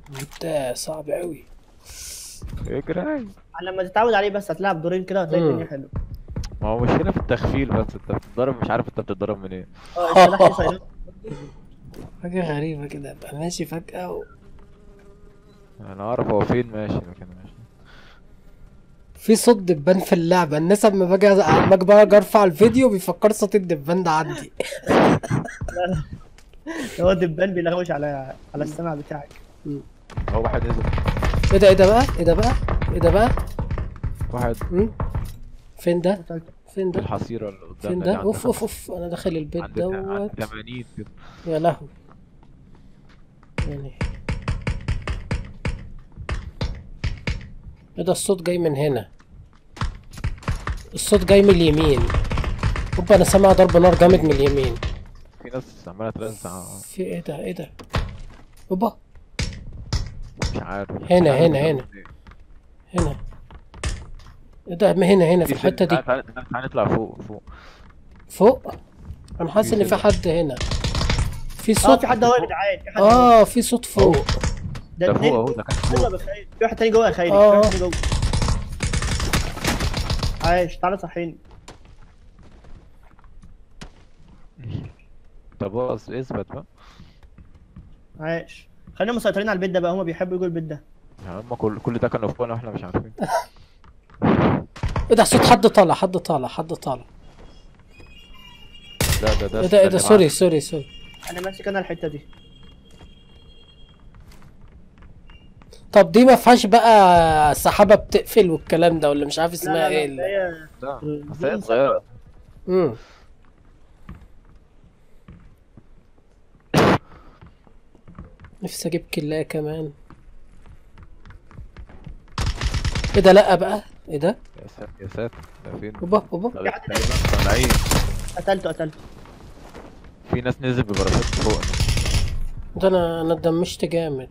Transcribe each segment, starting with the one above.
ده صعب قوي اجري على لما تتعود عليه بس هتلعب دورين كده هتلاقي مم. الدنيا حلوه ما هو مشكلة في التخفيل بس انت بتتضرب مش عارف انت بتتضرب منين اه السلاح ليه صياد حاجة غريبة كده ابقى ماشي فجأة و... انا اعرف هو فين ماشي لكن ماشي في صوت دبان في اللعبة الناس لما باجي لما اجي باجي ارفع الفيديو بيفكر صوت الدبان ده عندي هو دبان بيلغوش على على السمع بتاعك هو واحد نزل ايه ده ايه ده بقى ايه ده بقى ايه ده بقى واحد مم؟ فين ده فين في ده الحصيرة اللي فين قدامنا ده دي اوف عند اوف اوف انا داخل البيت عند عند دوت 80 كده يا لهوي يعني ايه ده الصوت جاي من هنا الصوت جاي من اليمين اوبا انا سامع ضرب نار جامد من اليمين في ناس عمالة ترزع في ايه ده ايه ده اوبا مش عارف هنا، مش عارف هنا، بيعملوا هنا. ايه. هنا ايه ده ما هنا هنا في في الحتة دي تعال- تعال تعال- تعال نطلع فوق فوق فوق انا حاسس ان في سلة. حد هنا في اه صوت في حد اهو يا جدعان في حد اهو اه في صوت فوق ده فوق اتنين اهو ده كان جوه فوق بخير في واحد تاني جوه يا خيري في اه. واحد تاني جوه عايش تعالى صحيني طب هو اثبت بقى عايش خلينا مسيطرين على البيت ده بقى هما بيحبوا يجوا البيت ده يعني هم كل كل ده كانوا فوقنا واحنا مش عارفين ايه ده صوت حد طالع حد طالع حد طالع ده ده ده ايه ده ايه ده اللي سوري معانا. سوري سوري انا ماسك انا الحته دي طب دي ما فيهاش بقى سحابة بتقفل والكلام ده ولا مش عارف لا اسمها لا ايه لا ال- هي ده دي بس هي مسيطرة. صغيرة امم نفسي اجيب كلاية كمان ايه ده لا بقى ايه ده يا ساتر يا ساتر ده فين اوبا اوبا ده تقريبا طالعين قتلته قتلته في ناس نزل بباراشوت فوق ده انا انا اتدمشت جامد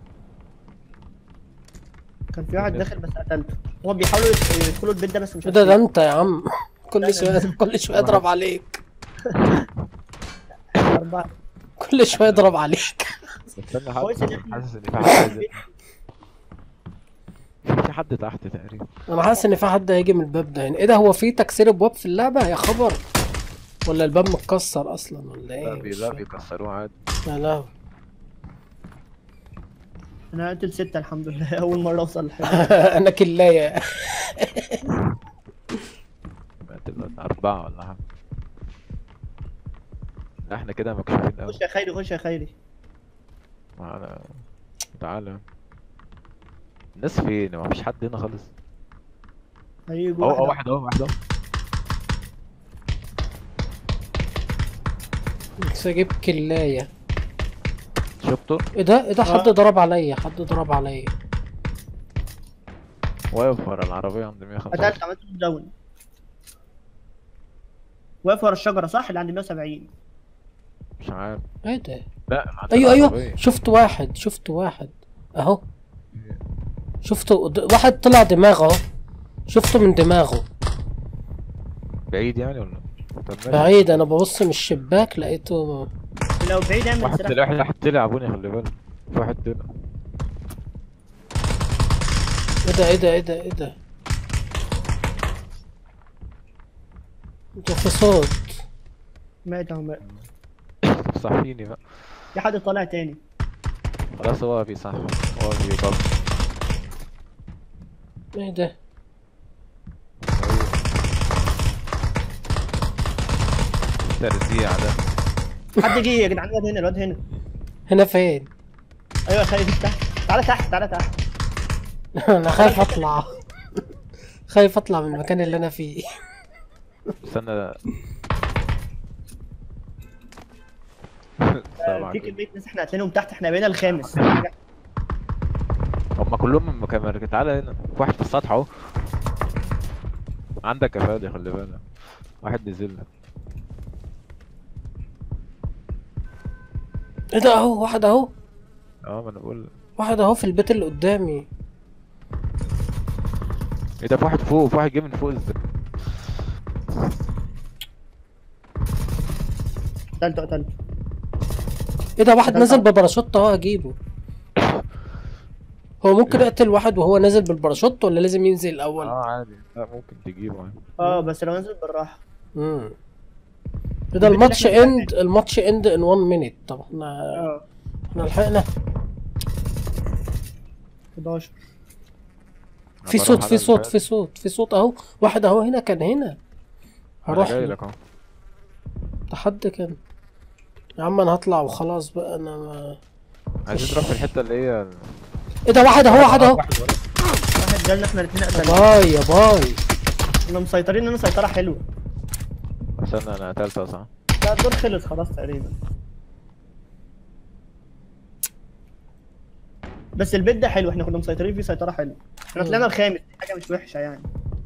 كان في واحد داخل بس قتلته هما بيحاولوا يدخ- يدخلوا البيت ده بس مش ايه ده ده عارفين. انت يا عم كل شوية كل شوية اضرب عليك أربعة كل شوية اضرب عليك استنى كويس إن حد إحنا- حاسس ان في حد عايز في في حد تحت تقريبا انا حاسس ان في حد هيجي من الباب ده هنا ايه ده هو في تكسير ابواب في اللعبة يا خبر ولا الباب متكسر اصلا ولا لا ايه بي مش لا فاهم. بيكسروه عادي يا لهوي انا قتل ستة الحمد لله اول مرة اوصل لحاجة انا كلاية تبقى أربعة ولا حاجة لا احنا كده مكشوفين أوي خش يا خيري خش يا خيري معانا تعالى الناس فين؟ ما فيش حد هنا خالص هيجوا اهو اهو واحدة. واحد اهو واحد اهو بس اجيب كلاية شفته؟ ايه ده ايه ده حد آه. ضرب عليا حد ضرب عليا واقف ورا العربية عند 150 قتلت عملت له داون واقف ورا الشجرة صح اللي عند 170 مش عارف ايه ده لا عند ايوه ايوه العربية. شفت واحد شفت واحد اهو شفته د- واحد طلع دماغه اهو شفته من دماغه بعيد يعني ولا؟ طب ماشي. بعيد انا ببص من الشباك لقيته لو بعيد اعمل واحد سلاح طلع واحد واحد طلع بني خلي بالك في واحد طلع ايه ده ايه ده ايه ده ايه ده ده في صوت مات اهو مات طب صحيني بقى في حد طالع تاني خلاص هو بيصح هو بيضل ايه ده ترزيع ده حد جه يا جدعان الواد هنا الواد هنا هنا فين ايوه يا خيري تحت تعالى تحت تعالى تحت انا خايف اطلع خايف اطلع من المكان اللي انا فيه استنى آه، في كمية ناس احنا قاتلينهم تحت احنا بقينا الخامس هم كلهم من مكان تعالى هنا في واحد في السطح اهو عندك يا فادي خلي بالك واحد نزل لك ايه ده اهو واحد اهو اه ما انا بقول لك. واحد اهو في البيت اللي قدامي ايه ده في واحد فوق في واحد جه من فوق ازاي قتلته قتلته ايه ده واحد ده نزل صعب. بباراشوت اهو اجيبه هو ممكن يقتل واحد وهو نازل بالباراشوت ولا لازم ينزل الاول اه عادي لا ممكن تجيبه عادي. اه بس لو نزل بالراحه امم كده الماتش اند الماتش اند ان 1 مينيت طب احنا اه احنا لحقنا 11 في أنا صوت بروح في على صوت الباب. في صوت في صوت اهو واحد اهو هنا كان هنا انا هروح جاي له. لك اهو ده حد كان يا عم انا هطلع وخلاص بقى انا ما... عايزين نروح في الحته اللي هي ال- ايه ده واحد اهو واحد اهو واحد ورا. واحد جالنا احنا الاثنين يا قتلنا باي يا باي كنا مسيطرين ان سيطره حلوه استنى انا قتلته صح لا الدور خلص خلاص تقريبا بس البيت ده حلو احنا كنا مسيطرين فيه سيطره حلوه احنا طلعنا الخامس دي حاجه مش وحشه يعني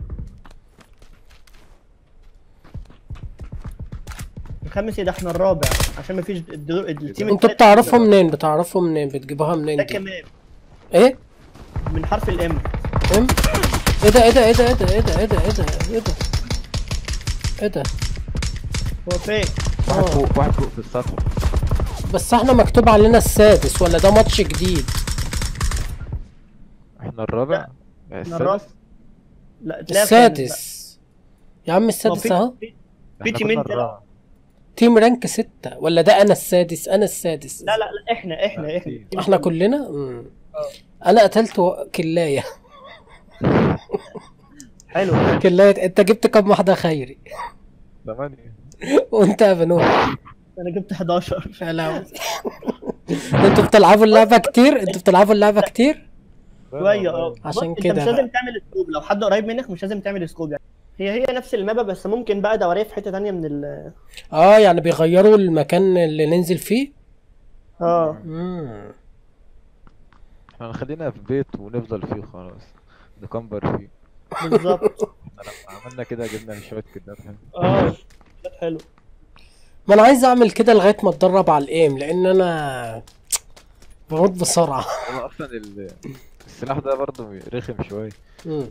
الخامس ايه ده احنا الرابع عشان مفيش الدور التيم انتوا التالت- بتعرفوا منين بتعرفوا منين بتجيبوها منين ده دي كمان ايه من حرف الام ام ايه ده ايه ده ايه ده ايه ده ايه ده ايه ده ايه ده ايه ده ايه ده هو فين واحد اه فوق واحد فوق في السطح بس احنا مكتوب علينا السادس ولا ده ماتش جديد احنا الرابع احنا السادس الرابع لا تلاقي الخامس بقى. السادس يا عم هو السادس في- اهو في- احنا في تيمين كنا الرابع تيم رانك ستة ولا ده انا السادس انا السادس لا لا لا احنا احنا لا، احنا في. تيم احنا كله. كلنا مم. اه. انا قتلت و- كلاية حلو كلاية انت جبت كام واحدة خيري ثمانية وانت يا بنوح انا جبت 11 يا لهوي. انتوا بتلعبوا اللعبة كتير انتوا بتلعبوا اللعبة كتير شويه اه عشان بص، كده انت مش بقى. لازم تعمل سكوب لو حد قريب منك مش لازم تعمل سكوب يعني هي هي نفس المابا بس ممكن بقى دوريه في حته تانية من ال اه يعني بيغيروا المكان اللي ننزل فيه اه مم. احنا خلينا في بيت ونفضل فيه خلاص نكمبر فيه بالظبط احنا لما عملنا كده جبنا شوية كدات حلو اه كانت حلو ما انا عايز اعمل كده لغاية ما اتدرب على الايم لان انا بموت بسرعة هو اصلا ال- السلاح ده برضه رخم شوية مم.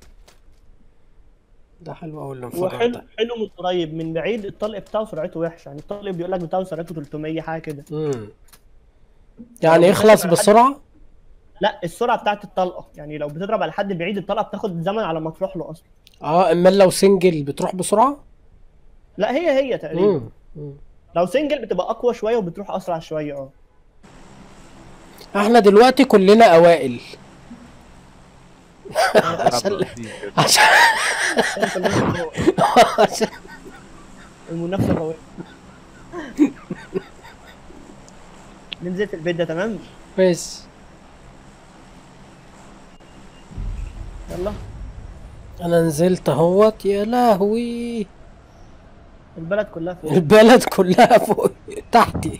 ده حلو قوي هو الانفجار حلو ده حلو من قريب من بعيد الطلق بتاعه سرعته وحشه يعني الطلق بيقول لك بتاعه سرعته 300 حاجه كده مم. يعني لو يخلص بتضرب على حد- بسرعة لا السرعه بتاعت الطلقه يعني لو بتضرب على حد بعيد الطلقه بتاخد زمن على ما تروح له اصلا اه اما لو سنجل بتروح بسرعة لا هي هي تقريبا مم. مم. لو سنجل بتبقى اقوى شويه وبتروح اسرع شويه اه احنا دلوقتي كلنا اوائل نلعب عشان رصيد كده. عشان عشان المنافسه قويه ننزل في البيت ده تمام ماشي يلا انا نزلت اهوت يا لهوي البلد كلها فوق البلد كلها فوق تحتي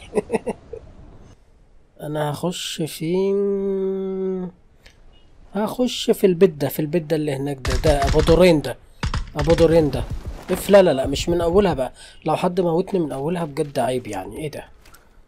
انا هخش فين هخش في البيت ده في البيت ده اللي هناك ده ده ابو دورين ده ابو دورين ده اف لا لا لا مش من اولها بقى لو حد موتني من اولها بجد عيب يعني ايه ده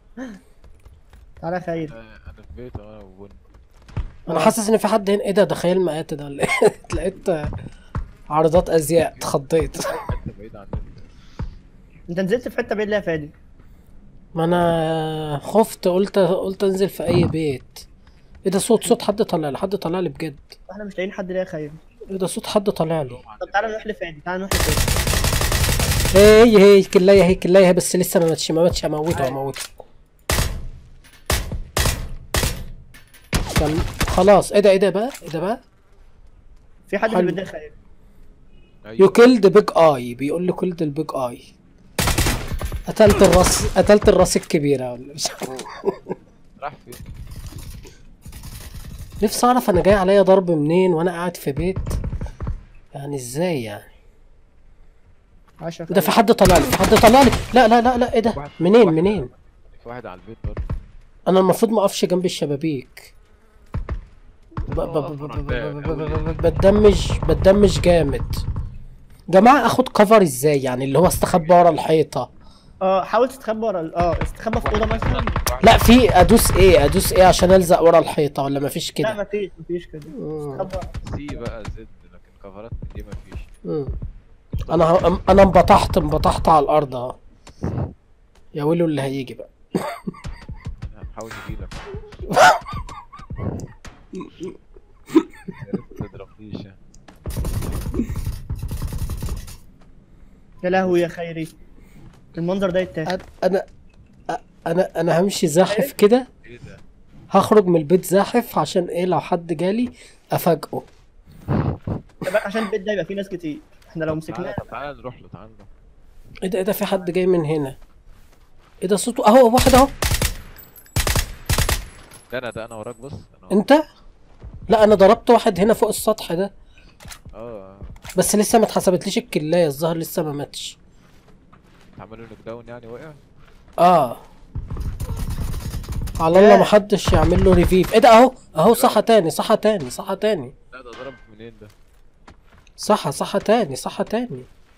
تعالى خير آه، انا في بيت انا وبن انا حاسس ان في حد هنا ايه ده ده خيال مآت ده ولا إيه؟ لقيت عرضات ازياء اتخضيت حتة بعيد عننا انت نزلت في حته بعيد ليه يا فادي ما انا خفت قلت قلت انزل في اي بيت ايه ده صوت صوت حد طالع لي حد طالع لي بجد احنا مش لاقيين حد ليه يا خير ايه ده صوت حد طالع لي طب تعالى نروح لفادي تعالى نروح لفادي هي هي كلايه هي كلايه بس لسه ما ماتش ما ماتش اموته عادي. اموته كان خلاص ايه ده ايه ده بقى ايه ده بقى في حد في حلو. البيت ده يا خير يو كيلد بيج اي بيقول لي كيلد البيج اي قتلت الراس قتلت الراس الكبيره ولا مش عارف. راح فين نفسي اعرف انا جاي عليا ضرب منين وانا قاعد في بيت يعني ازاي يعني عشرة ده في حد طلع لي في حد طلع لي لا لا لا لا ايه ده واحد- منين واحد- منين في واحد على البيت برضه انا المفروض ما اقفش جنب الشبابيك ب- ب- ب- ب- ب- ب- ب- ب- بتدمج بتدمج جامد جماعة اخد كفر ازاي يعني اللي هو استخبى ورا الحيطة اه حاول تستخبى ورا ال- اه استخبى في اوضه مثلا لا في ادوس ايه ادوس ايه عشان الزق ورا الحيطة ولا مفيش لا كده مفيش مفيش كده مم. استخبى سي بقى زد لكن كفرات من دي مفيش مم. انا ه- انا انبطحت انبطحت على الارض اهو يا ويلو اللي هيجي بقى هنحاول نجيلك عرفت تضرب فيشه يا لهوي يا خيري المنظر ده يتاخد أنا- انا انا انا همشي زاحف كده ايه ده هخرج من البيت زاحف عشان ايه لو حد جالي افاجئه خلي بالك عشان البيت ده يبقى فيه ناس كتير احنا لو تعالى مسكناه طب تعالى نروح له تعالى نروح ايه ده ايه ده في حد جاي من هنا ايه ده صوته اهو واحد اهو ده انا ده انا وراك بص انا انت لا انا ضربت واحد هنا فوق السطح ده اه بس لسه ما اتحسبتليش الكلاية الظاهر لسه ما ماتش عملوا نوك داون يعني وقع اه على الله ما حدش يعمل له ريفيف ايه ده اهو اهو صحى تاني صحى تاني صحى تاني لا ده ضرب منين ده صحى صحى تاني صحى تاني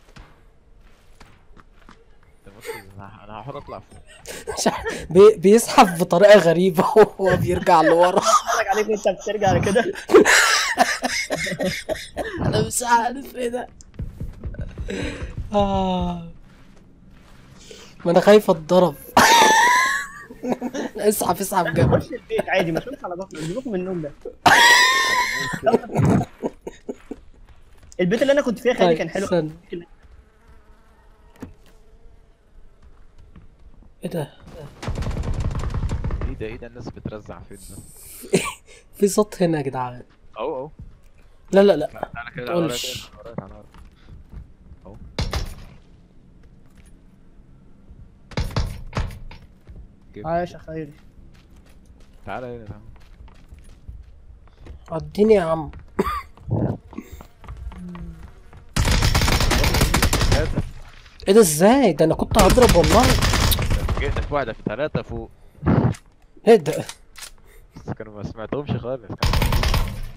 ده بص انا أنا هحاول اطلع فوق مش عارف- بي بيزحف بطريقة غريبة وهو بيرجع لورا اتفرج عليك وانت بترجع كده انا مش عارف ايه ده آه. ما انا خايف اتضرب اسحب اسحب جنبي خش البيت عادي ما تشوفش على بطنك سيبوك من النوم ده البيت اللي انا كنت فيه يا خالي كان حلو استنى. ايه ده ايه ده ايه ده الناس بترزع فين ده في صوت هنا يا جدعان اهو اهو لا لا لا تعالى كده تقولش. ورايا كده، ورايا، تعالى ورايا. اهو جيب. عايش يا خيري تعالى هنا تعالى اديني يا عم ثلاثة ايه ده ازاي ده انا كنت هضرب والله جينا في واحدة في ثلاثة فوق ايه ده بس كانوا ما سمعتهمش خالص كانوا